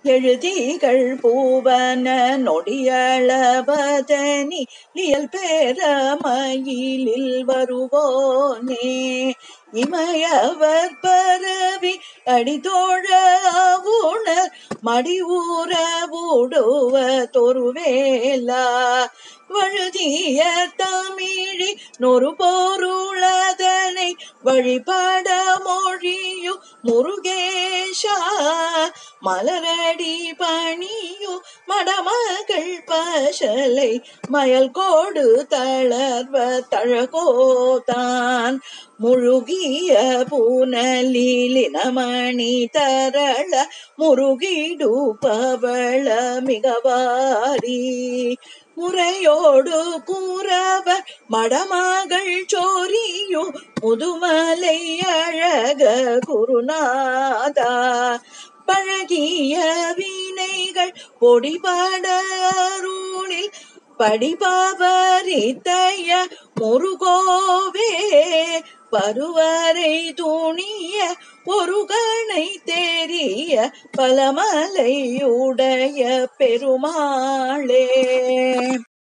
எழுதிகள் பூவன நொடியளவதனி லியல் பேரமயிலில் வருவோனே இமையவர் பரவி அடிதோழ உணர் மடி ஊற ஊடுவ தொருவேலா வழுதிய தமிழி நொறு பொருளதனை வழிபட மொழியு முருகேஷா மலரடி பணியு மடமகள் பசலை மயல் கோடு தளர்வ தழகோதான் முழுகிய பூனலிலினமணி தரள முருகிடு பவள மிகவாரி முறையோடு கூறவ மடமகள் சோரியு முதுமலை அழக குருநாதா பழகிய வினைகள் பொடிபட அருளில் படிபவரித்தய முருகோவே பருவரை துணிய ஒரு கணை தெரிய பலமலையுடைய பெருமாளே